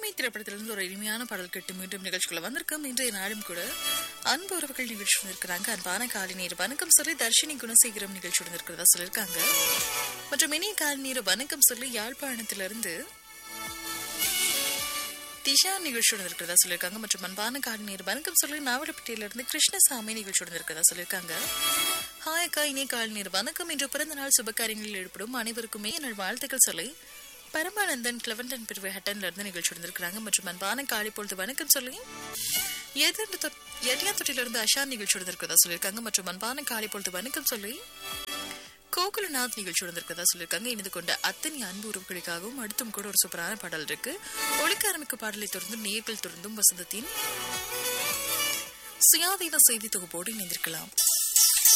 உரிமை திரைப்படத்திலிருந்து ஒரு இனிமையான பாடல் கேட்டு மீண்டும் நிகழ்ச்சிக்குள்ள வந்திருக்கோம் இன்றைய நாளும் கூட அன்பு உறவுகள் நிகழ்ச்சி இருக்கிறாங்க அன்பான காலை நேர் வணக்கம் சொல்லி தர்ஷினி குணசேகரம் நிகழ்ச்சியுடன் இருக்கிறதா சொல்லியிருக்காங்க மற்றும் இனிய காலை நேர வணக்கம் சொல்லி யாழ்ப்பாணத்திலிருந்து திஷா நிகழ்ச்சியுடன் இருக்கிறதா சொல்லியிருக்காங்க மற்றும் அன்பான காலை நேர் வணக்கம் சொல்லி நாவலப்பட்டியிலிருந்து கிருஷ்ணசாமி நிகழ்ச்சியுடன் இருக்கிறதா சொல்லியிருக்காங்க ஹாய் அக்கா இனிய காலை நேர் வணக்கம் இன்று பிறந்த நாள் சுபகாரியங்களில் ஈடுபடும் அனைவருக்குமே என்னோட வாழ்த்துக்கள் சொல்லி பரமானந்தன் கிளவண்டன் பிரிவு ஹட்டன்ல இருந்து நிகழ்ச்சி இருந்திருக்கிறாங்க மற்றும் அன்பான காலை பொழுது வணக்கம் சொல்லி எரியாத்தொட்டிலிருந்து அஷா நிகழ்ச்சி இருந்திருக்கிறதா சொல்லியிருக்காங்க மற்றும் அன்பான காலை பொழுது வணக்கம் சொல்லி கோகுலநாத் நிகழ்ச்சி இருந்திருக்கிறதா சொல்லியிருக்காங்க இணைந்து கொண்ட அத்தனை அன்பு உறவுகளுக்காகவும் அடுத்தும் கூட ஒரு சூப்பரான பாடல் இருக்கு ஒழிக்க ஆரம்பிக்க பாடலை தொடர்ந்து நேர்கள் தொடர்ந்தும் வசந்தத்தின் சுயாதீன செய்தி தொகுப்போடு இணைந்திருக்கலாம்